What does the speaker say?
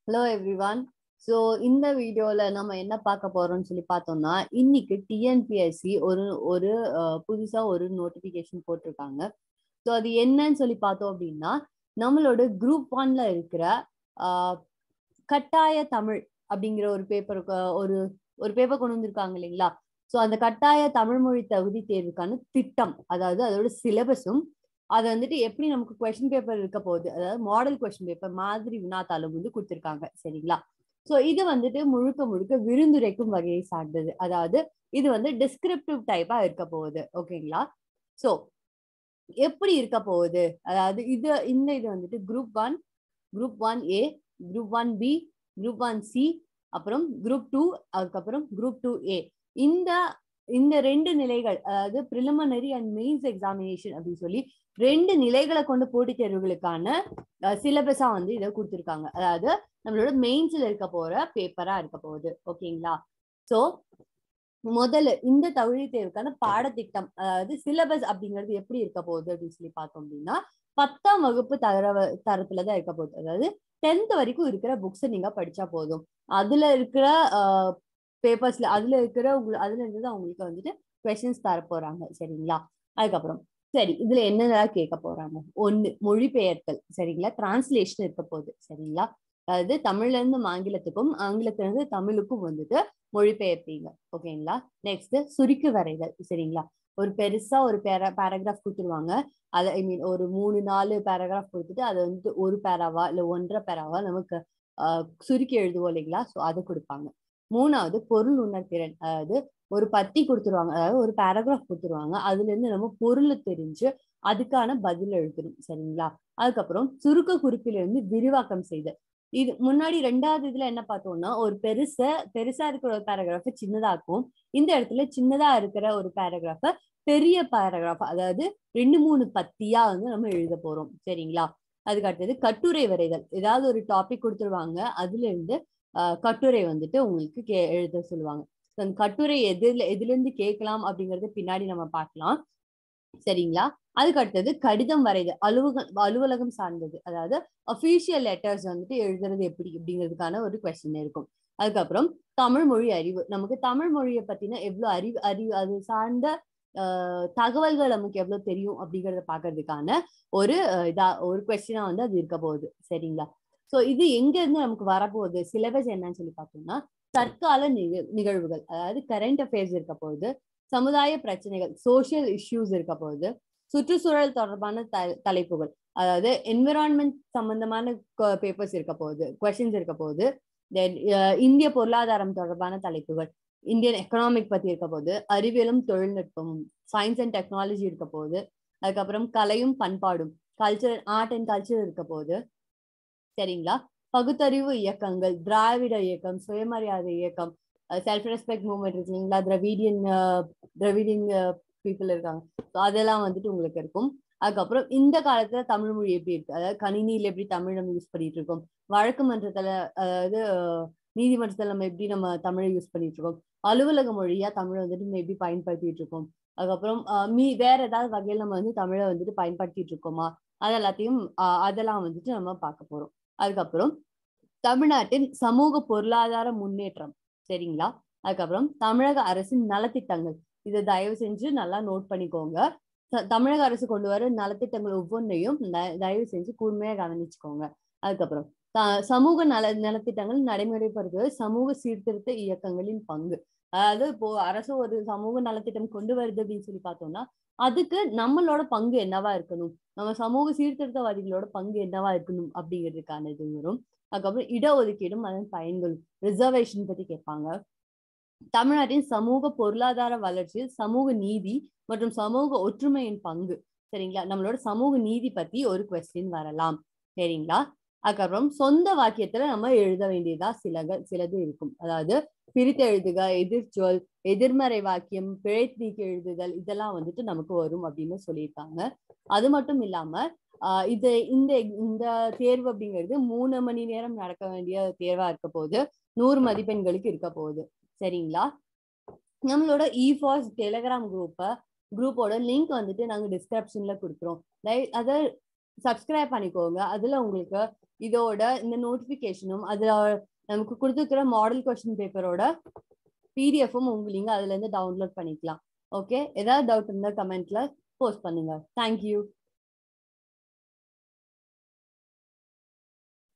hello everyone so இந்த வீடியோல நம்ம என்ன பார்க்க போறோம்னு சொல்லி பார்த்தோம்னா இன்னைக்கு டிஎன்பிஎஸ்சி ஒரு ஒரு அஹ், புதுசா ஒரு நோட்டிபிகேஷன் போட்டிருக்காங்க ஸோ அது என்னன்னு சொல்லி பார்த்தோம் அப்படின்னா நம்மளோட குரூப் ஒன்ல இருக்கிற அஹ், கட்டாய தமிழ் அப்படிங்கிற ஒரு பேப்பர் ஒரு ஒரு பேப்பர் கொண்டு வந்திருக்காங்க இல்லைங்களா ஸோ அந்த கட்டாய தமிழ் மொழி தகுதி தேர்வுக்கான திட்டம் அதாவது அதோட சிலபஸும் அது வந்துட்டு எப்படி நமக்கு கொஸ்டின் பேப்பர் இருக்க போகுது அதாவது மாடல் கொஸ்டின் பேப்பர் மாதிரி வினாத்தாளும் வந்து கொடுத்துருக்காங்க சரிங்களா ஸோ இது வந்துட்டு முழுக்க முழுக்க விருந்துரைக்கும் வகையை சார்ந்தது அதாவது இது வந்து டிஸ்கிரிப்டிவ் டைப்பா இருக்க போகுது ஓகேங்களா ஸோ எப்படி இருக்க போகுது அதாவது இது இந்த இது வந்துட்டு group one group one A group one B group one C அப்புறம் குரூப் டூ அதுக்கப்புறம் குரூப் டூ ஏ இந்த இந்த ரெண்டு நிலைகள் அதாவது ப்ரிலிமினரி அண்ட் மெயின்ஸ் எக்ஸாமினேஷன் அப்படின்னு சொல்லி ரெண்டு நிலைகளை கொண்டு போட்டித் தேர்வுகளுக்கான சிலபஸா வந்து இதை கொடுத்துருக்காங்க அதாவது நம்மளோட மெயின்ஸ்ல இருக்க போற பேப்பரா இருக்க போகுது ஓகேங்களா சோ முதல்ல இந்த தகுதி தேர்வுக்கான பாடத்திட்டம் அதாவது சிலபஸ் அப்படிங்கிறது எப்படி இருக்க போகுது அப்படின்னு சொல்லி பார்த்தோம் அப்படின்னா பத்தாம் வகுப்பு தர தரத்துலதான் இருக்க போகுது அதாவது டென்த் வரைக்கும் இருக்கிற புக்ஸை நீங்க படிச்சா போதும் அதுல இருக்கிற பேப்பர்ஸ்ல அதுல இருக்கிற உங்க அதுல இருந்து தான் உங்களுக்கு வந்துட்டு கொஸ்டின்ஸ் தர போறாங்க சரிங்களா அதுக்கப்புறம் சரி இதுல என்னென்னலாம் கேட்க போறாங்க ஒண்ணு மொழிபெயர்த்தல் சரிங்களா டிரான்ஸ்லேஷன் இருக்க போகுது சரிங்களா அதாவது தமிழ்ல இருந்து ஆங்கிலத்துக்கும் ஆங்கிலத்துல இருந்து தமிழுக்கும் வந்துட்டு மொழிபெயர்ப்பீங்க ஓகேங்களா நெக்ஸ்ட் சுருக்கி வரைதல் சரிங்களா ஒரு பெருசா ஒரு பேரா பேராகிராஃப் கொடுத்துருவாங்க அதை ஐ மீன் ஒரு மூணு நாலு பேராகிராஃப் கொடுத்துட்டு அதை வந்துட்டு ஒரு பேராவா இல்ல ஒன்றரை பேராவா நமக்கு ஆஹ் சுருக்கி எழுதுவோம் இல்லைங்களா ஸோ அதை கொடுப்பாங்க மூணாவது பொருள் உணர்திறன் அதாவது ஒரு பத்தி கொடுத்துருவாங்க அதாவது ஒரு பேராகிராஃப் கொடுத்துருவாங்க அதுல இருந்து நம்ம பொருளை தெரிஞ்சு அதுக்கான பதில் எழுதணும் சரிங்களா அதுக்கப்புறம் சுருக்க குறிப்பிலிருந்து விரிவாக்கம் செய்தல் இது முன்னாடி ரெண்டாவது இதுல என்ன பார்த்தோம்னா ஒரு பெருசா பெருசா இருக்கிற ஒரு பேராகிராஃப சின்னதாக்கும் இந்த இடத்துல சின்னதா இருக்கிற ஒரு பேராகிராஃப பெரிய பேராகிராஃப் அதாவது ரெண்டு மூணு பத்தியா வந்து நம்ம எழுத போறோம் சரிங்களா அதுக்கு அடுத்தது கட்டுரை வரைதல் ஏதாவது ஒரு டாபிக் கொடுத்துருவாங்க அதுல இருந்து ஆஹ் கட்டுரை வந்துட்டு உங்களுக்கு கே எழுத சொல்லுவாங்க அந்த கட்டுரை எதுல எதுல இருந்து கேட்கலாம் அப்படிங்கறது பின்னாடி நம்ம பார்க்கலாம் சரிங்களா அதுக்கு அடுத்தது கடிதம் வரைதல் அலுவலகம் அலுவலகம் சார்ந்தது அதாவது அஃபீஷியல் லெட்டர்ஸ் வந்துட்டு எழுதுறது எப்படி அப்படிங்கிறதுக்கான ஒரு கொஸ்டின் இருக்கும் அதுக்கப்புறம் தமிழ் மொழி அறிவு நமக்கு தமிழ் மொழியை பத்தின எவ்வளவு அறிவு அறிவு அது சார்ந்த தகவல்கள் நமக்கு எவ்வளவு தெரியும் அப்படிங்கறத பாக்குறதுக்கான ஒரு இதா ஒரு கொஸ்டினா வந்து அது இருக்க போகுது சரிங்களா சோ இது எங்க இருந்து நமக்கு வரப்போகுது சிலபஸ் என்னன்னு சொல்லி பார்த்தோம்னா தற்கால நிக நிகழ்வுகள் அதாவது கரண்ட் அஃபேர்ஸ் இருக்க போகுது சமுதாய பிரச்சனைகள் சோசியல் இஷ்யூஸ் இருக்க போகுது சுற்றுச்சூழல் தொடர்பான த தலைப்புகள் அதாவது என்விரான்மெண்ட் சம்பந்தமான பேப்பர்ஸ் இருக்க போகுது கொஸ்டின்ஸ் இருக்க போகுது தென் இந்திய பொருளாதாரம் தொடர்பான தலைப்புகள் இந்தியன் எக்கனாமிக் பத்தி இருக்க போகுது அறிவியலும் தொழில்நுட்பமும் சயின்ஸ் அண்ட் டெக்னாலஜி இருக்க போகுது அதுக்கப்புறம் கலையும் பண்பாடும் கல்ச்சர் ஆர்ட் அண்ட் கல்ச்சர் இருக்க போகுது சரிங்களா பகுத்தறிவு இயக்கங்கள் திராவிட இயக்கம் சுயமரியாதை இயக்கம் செல்ஃப் ரெஸ்பெக்ட் மூவ்மெண்ட் இருக்கு இல்லைங்களா திராவிடியன் திராவிடியன் பீப்புள் இருக்காங்க ஸோ அதெல்லாம் வந்துட்டு உங்களுக்கு இருக்கும் அதுக்கப்புறம் இந்த காலத்துல தமிழ் மொழி எப்படி இருக்கு அதாவது கணினியில எப்படி தமிழ் நம்ம யூஸ் பண்ணிட்டு இருக்கோம் வழக்கு மன்றத்துல அதாவது நீதிமன்றத்துல நம்ம எப்படி நம்ம தமிழை யூஸ் பண்ணிட்டு இருக்கோம் அலுவலக மொழியா தமிழை வந்துட்டு நம்ம எப்படி பயன்படுத்திட்டு இருக்கோம் அதுக்கப்புறம் மீ வேற ஏதாவது வகையில் நம்ம வந்து தமிழை வந்துட்டு பயன்படுத்திட்டு இருக்கோமா அது எல்லாத்தையும் அதெல்லாம் வந்துட்டு நம்ம பார்க்க போறோம் அதுக்கப்புறம் தமிழ்நாட்டின் சமூக பொருளாதார முன்னேற்றம் சரிங்களா அதுக்கப்புறம் தமிழக அரசின் நலத்திட்டங்கள் இதை தயவு செஞ்சு நல்லா நோட் பண்ணிக்கோங்க தமிழக அரசு கொண்டு வர நலத்திட்டங்கள் ஒவ்வொன்றையும் தயவு செஞ்சு கூர்மையா கவனிச்சுக்கோங்க அதுக்கப்புறம் சமூக நல நலத்திட்டங்கள் நடைமுறைப்படுத்துவது சமூக சீர்திருத்த இயக்கங்களின் பங்கு அதாவது இப்போ அரசு ஒரு சமூக நலத்திட்டம் கொண்டு வருது அப்படின்னு சொல்லி பார்த்தோம்னா அதுக்கு நம்மளோட பங்கு என்னவா இருக்கணும் நம்ம சமூக சீர்திருத்தவாதிகளோட பங்கு என்னவா இருக்கணும் அப்படிங்கிறதுக்கான இது வரும் அதுக்கப்புறம் இடஒதுக்கீடும் அதன் பயன்களும் ரிசர்வேஷன் பத்தி கேட்பாங்க தமிழ்நாட்டின் சமூக பொருளாதார வளர்ச்சியில் சமூக நீதி மற்றும் சமூக ஒற்றுமையின் பங்கு சரிங்களா நம்மளோட சமூக நீதி பத்தி ஒரு கொஸ்டின் வரலாம் சரிங்களா அதுக்கப்புறம் சொந்த வாக்கியத்துல நம்ம எழுத வேண்டியதா சில சிலது இருக்கும் அதாவது பிரித்து எழுதுக எதிர்ச்சொல் எதிர்மறை வாக்கியம் பிழை நீக்கி எழுதுதல் இதெல்லாம் வந்துட்டு நமக்கு வரும் அப்படின்னு சொல்லியிருக்காங்க அது மட்டும் இல்லாம ஆஹ் இது இந்த இந்த தேர்வு அப்படிங்கிறது மூணு மணி நேரம் நடக்க வேண்டிய தேர்வா இருக்க போகுது நூறு மதிப்பெண்களுக்கு இருக்க போகுது சரிங்களா நம்மளோட இஃபாஸ் டெலிகிராம் குரூப்பை குரூப்போட லிங்க் வந்துட்டு நாங்க டிஸ்கிரிப்ஷன்ல கொடுக்குறோம் அதை சப்ஸ்கிரைப் பண்ணிக்கோங்க அதுல உங்களுக்கு இதோட இந்த நோட்டிபிகேஷனும் அதுல நமக்கு கொடுத்துருக்கிற மாடல் கொஸ்டின் பேப்பரோட பிடிஎஃப்பும் உங்களுக்கு நீங்க அதுல இருந்து டவுன்லோட் பண்ணிக்கலாம் ஓகே ஏதாவது டவுட் இருந்தா கமெண்ட்ல போஸ்ட் பண்ணுங்க தேங்க்யூ